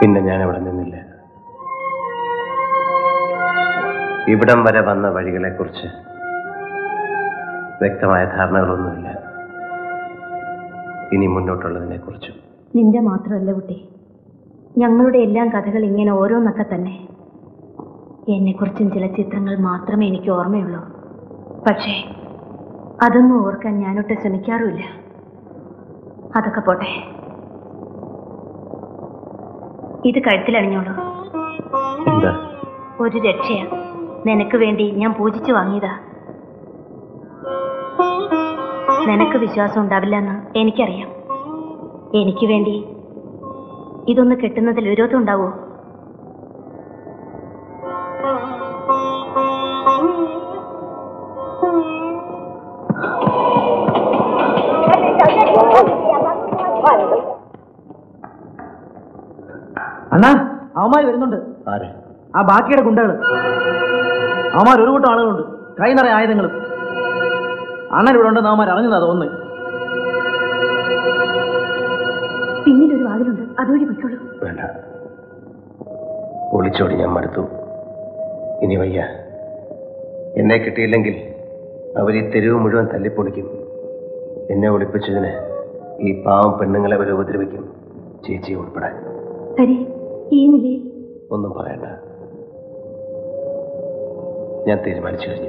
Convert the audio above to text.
പിന്നെ ഞാൻ അവിടെ നിന്നില്ല ഇവിടം വരെ വന്ന വഴികളെക്കുറിച്ച് വ്യക്തമായ ധാരണകളൊന്നുമില്ല ഇനി മുന്നോട്ടുള്ളതിനെക്കുറിച്ചും നിന്റെ മാത്രമല്ല കുട്ടി ഞങ്ങളുടെ എല്ലാം കഥകൾ ഇങ്ങനെ ഓരോന്നൊക്കെ തന്നെ എന്നെക്കുറിച്ചും ചില ചിത്രങ്ങൾ മാത്രമേ എനിക്ക് ഓർമ്മയുള്ളൂ പക്ഷേ അതൊന്നും ഓർക്കാൻ ഞാനൊട്ട് ശ്രമിക്കാറുമില്ല അതൊക്കെ പോട്ടെ ഇത് കഴുത്തിലണിഞ്ഞോളൂ എന്താ ഒരു രക്ഷയാ നിനക്ക് വേണ്ടി ഞാൻ പൂജിച്ചു വാങ്ങിയതാ നിനക്ക് വിശ്വാസം ഉണ്ടാവില്ലെന്ന് എനിക്കറിയാം എനിക്ക് വേണ്ടി ഇതൊന്ന് കെട്ടുന്നതിൽ വിരോധം ഉണ്ടാവോ അണ്ണാ അവന്മാർ വരുന്നുണ്ട് ആര് ആ ബാക്കിയുടെ ഗുണ്ടകള് അവന്മാർ ഒരു കൂട്ടം ആളുകളുണ്ട് കൈ നിറയെ ആയുധങ്ങളും അണ്ണൻ ഇവിടെ ഉണ്ടെന്ന് അവന്മാർ അറിഞ്ഞതാ തോന്നുന്നു പിന്നിലൊരു വാതിലുണ്ട് അതുവഴി പൊയ്ക്കോളൂ വേണ്ട ഒളിച്ചോടി ഞാൻ മടുത്തു ഇനി വയ്യ എന്നെ കിട്ടിയില്ലെങ്കിൽ അവർ ഈ തെരുവ് മുഴുവൻ തല്ലിപ്പൊളിക്കും എന്നെ ഒളിപ്പിച്ചതിന് ഈ പാവം പെണ്ണുങ്ങളെ അവർ ഉപദ്രവിക്കും ചേച്ചി ഉൾപ്പെടെ ഹരി ഈ നിലയിൽ ഒന്നും പറയണ്ട ഞാൻ തീരുമാനിച്ചു കഴിഞ്ഞു